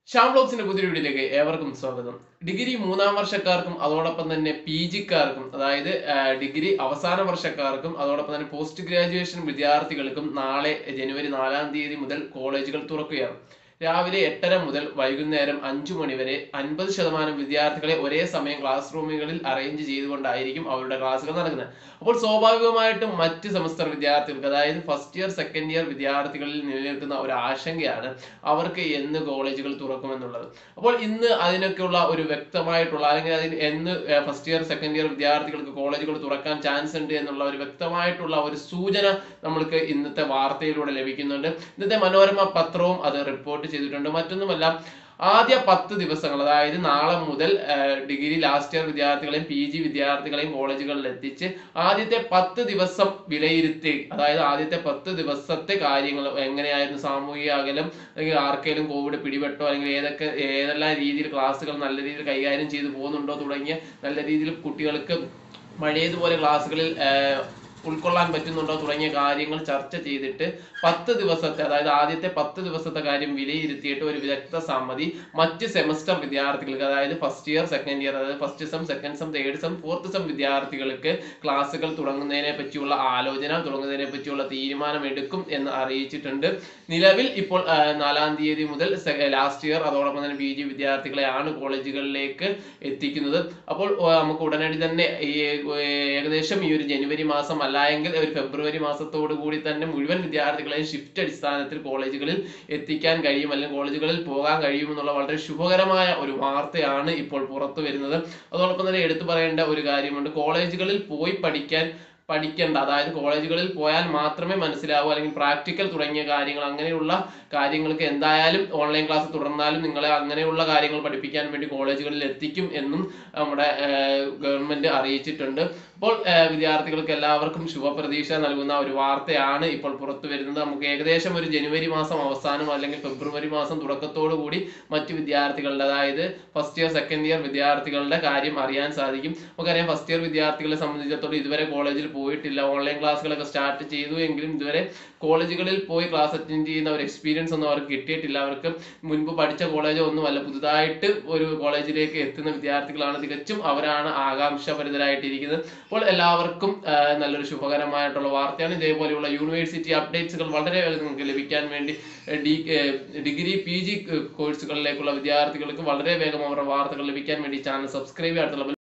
sham ബ്ലോഗ്സിന്റെ പുതിയ വീഡിയോയിലേക്ക് ഏവർക്കും സ്വാഗതം ഡിഗ്രി മൂന്നാം വർഷക്കാർക്കും അതോടൊപ്പം തന്നെ പി ജിക്കാർക്കും അതായത് ആ, ഡിഗ്രി അവസാന വർഷക്കാർക്കും അതോടൊപ്പം തന്നെ പോസ്റ്റ് ഗ്രാജുവേഷൻ വിദ്യാർത്ഥികൾക്കും നാളെ ജനുവരി നാലാം തീയതി മുതൽ കോളേജുകൾ തുറക്കുകയാണ് രാവിലെ എട്ടര മുതൽ വൈകുന്നേരം അഞ്ചു മണി വരെ അൻപത് ശതമാനം വിദ്യാർത്ഥികളെ ഒരേ സമയം ക്ലാസ് റൂമുകളിൽ അറേഞ്ച് ചെയ്തുകൊണ്ടായിരിക്കും അവരുടെ ക്ലാസ്സുകൾ നടക്കുന്നത് അപ്പോൾ സ്വാഭാവികമായിട്ടും മറ്റ് സെമസ്റ്റർ വിദ്യാർത്ഥികൾക്ക് അതായത് ഫസ്റ്റ് ഇയർ സെക്കൻഡ് ഇയർ വിദ്യാർത്ഥികളിൽ നിലനിൽക്കുന്ന ഒരു ആശങ്കയാണ് അവർക്ക് എന്ന് കോളേജുകൾ തുറക്കുമെന്നുള്ളത് അപ്പോൾ ഇന്ന് അതിനൊക്കെയുള്ള ഒരു വ്യക്തമായിട്ടുള്ള അല്ലെങ്കിൽ അതിന് എന്ന് ഫസ്റ്റ് ഇയർ സെക്കൻഡ് ഇയർ വിദ്യാർത്ഥികൾക്ക് കോളേജുകൾ തുറക്കാൻ ചാൻസ് ഉണ്ട് എന്നുള്ള ഒരു വ്യക്തമായിട്ടുള്ള ഒരു സൂചന നമ്മൾക്ക് ഇന്നത്തെ വാർത്തയിലൂടെ ലഭിക്കുന്നുണ്ട് ഇന്നത്തെ മനോരമ പത്രവും അത് റിപ്പോർട്ട് ചെയ്തിട്ടുണ്ട് മറ്റൊന്നുമല്ല ആദ്യ പത്ത് ദിവസങ്ങൾ അതായത് നാളെ മുതൽ ഡിഗ്രി ലാസ്റ്റ് ഇയർ വിദ്യാർത്ഥികളെയും പി ജി വിദ്യാർത്ഥികളെയും കോളേജുകളിൽ എത്തിച്ച് ആദ്യത്തെ പത്ത് ദിവസം വിലയിരുത്തി അതായത് ആദ്യത്തെ പത്ത് ദിവസത്തെ കാര്യങ്ങൾ എങ്ങനെയായിരുന്നു സാമൂഹിക അകലം അല്ലെങ്കിൽ ആർക്കെങ്കിലും കോവിഡ് പിടിപെട്ടോ അല്ലെങ്കിൽ ഏതൊക്കെ ഏതെല്ലാം രീതിയിൽ ക്ലാസ്സുകൾ നല്ല രീതിയിൽ കൈകാര്യം ചെയ്തു പോകുന്നുണ്ടോ തുടങ്ങിയ നല്ല രീതിയിൽ കുട്ടികൾക്ക് പഴയതുപോലെ ക്ലാസ്സുകളിൽ ആഹ്, ഉൾക്കൊള്ളാൻ പറ്റുന്നുണ്ടോ തുടങ്ങിയ കാര്യങ്ങൾ ചർച്ച ചെയ്തിട്ട് പത്ത് ദിവസത്തെ അതായത് ആദ്യത്തെ പത്ത് ദിവസത്തെ കാര്യം വിലയിരുത്തിയിട്ട് ഒരു വിദഗ്ധ സമിതി മറ്റ് സെമസ്റ്റർ വിദ്യാർത്ഥികൾക്ക് അതായത് ഫസ്റ്റ് ഇയർ സെക്കൻഡ് ഇയർ അതായത് first sem second sem third sem fourth sem വിദ്യാർത്ഥികൾക്ക് ക്ലാസ്സുകൾ തുടങ്ങുന്നതിനെ പറ്റിയുള്ള ആലോചന തുടങ്ങുന്നതിനെ പറ്റിയുള്ള തീരുമാനം എടുക്കും എന്ന് അറിയിച്ചിട്ടുണ്ട് നിലവിൽ ഇപ്പോൾ ആ, നാലാം തീയതി മുതൽ ലാസ്റ്റ് ഇയർ അതോടൊപ്പം തന്നെ പി ജി വിദ്യാർത്ഥികളെയാണ് കോളേജുകളിലേക്ക് എത്തിക്കുന്നത് അപ്പോൾ ആ, നമുക്ക് ഉടനടി തന്നെ ഈ ഏ, ഏകദേശം ഈ ഒരു ജനുവരി മാസം അല്ലായെങ്കിൽ ഒരു ഫെബ്രുവരി മാസത്തോടു കൂടി തന്നെ മുഴുവൻ വിദ്യാർത്ഥികളെയും ഷിഫ്റ്റ് അടിസ്ഥാനത്തിൽ കോളേജുകളിൽ എത്തിക്കാൻ കഴിയും അല്ലെങ്കിൽ കോളേജുകളിൽ പോകാൻ കഴിയുമെന്നുള്ള വളരെ ശുഭകരമായ ഒരു വാർത്തയാണ് ഇപ്പോൾ പുറത്തു വരുന്നത് അതോടൊപ്പം തന്നെ എടുത്തു പറയേണ്ട ഒരു കാര്യമുണ്ട് കോളേജുകളിൽ പോയി പഠിക്കാൻ പഠിക്കേണ്ട അതായത് കോളേജുകളിൽ പോയാൽ മാത്രമേ മനസ്സിലാവൂ അല്ലെങ്കിൽ പ്രാക്ടിക്കൽ തുടങ്ങിയ കാര്യങ്ങൾ അങ്ങനെയുള്ള കാര്യങ്ങൾക്ക് എന്തായാലും ഓൺലൈൻ ക്ലാസ് തുടർന്നാലും നിങ്ങളെ അങ്ങനെയുള്ള കാര്യങ്ങൾ പഠിപ്പിക്കാൻ വേണ്ടി കോളേജുകളിൽ എത്തിക്കും എന്നും നമ്മുടെ ഗവൺമെന്റ് അറിയിച്ചിട്ടുണ്ട് അപ്പോൾ ഏഹ്, വിദ്യാർത്ഥികൾക്ക് എല്ലാവർക്കും ശുഭപ്രതീക്ഷ നൽകുന്ന ഒരു വാർത്തയാണ് ഇപ്പോൾ പുറത്തു വരുന്നത് നമുക്ക് ഏകദേശം ഒരു ജനുവരി മാസം അവസാനം അല്ലെങ്കിൽ ഫെബ്രുവരി മാസം തുടക്കത്തോടു കൂടി മറ്റു വിദ്യാർത്ഥികളുടെ അതായത് ഫസ്റ്റ് ഇയർ സെക്കൻഡ് ഇയർ വിദ്യാർത്ഥികളുടെ കാര്യം അറിയാൻ സാധിക്കും നമുക്കറിയാം ഫസ്റ്റ് ഇയർ വിദ്യാർത്ഥികളെ സംബന്ധിച്ചിടത്തോളം ഇതുവരെ കോളേജിൽ പോയിട്ടില്ല ഓൺലൈൻ ക്ലാസ്സുകളൊക്കെ സ്റ്റാർട്ട് ചെയ്തു എങ്കിലും ഇതുവരെ കോളേജുകളിൽ പോയി ക്ലാസ് അറ്റൻഡ് ചെയ്യുന്ന ഒരു എക്സ്പീരിയൻസ് ഒന്നും അവർക്ക് കിട്ടിയിട്ടില്ല അവർക്ക് മുൻപ് പഠിച്ച കോളേജോ ഒന്നുമല്ല പുതുതായിട്ട് ഒരു കോളേജിലേക്ക് എത്തുന്ന വിദ്യാർത്ഥികളാണ് തികച്ചും അവരാണ് ആകാംക്ഷഭരിതരായിട്ടിരിക്കുന്നത് അപ്പോൾ എല്ലാവർക്കും ആ, നല്ലൊരു ശുഭകരമായിട്ടുള്ള വാർത്തയാണ് ഇതേപോലെയുള്ള യൂണിവേഴ്സിറ്റി അപ്ഡേറ്റ്സുകൾ വളരെ വേഗം നിങ്ങൾക്ക് ലഭിക്കാൻ വേണ്ടി ഏർ, ഡി ഏർ, ഡിഗ്രി പി ജി കോഴ്സുകളിലേക്കുള്ള വിദ്യാർത്ഥികൾക്ക് വളരെ വേഗം അവരുടെ വാർത്തകൾ ലഭിക്കാൻ വേണ്ടി ചാനൽ സബ്സ്ക്രൈബ് ചെയ്യാത്തുള്ള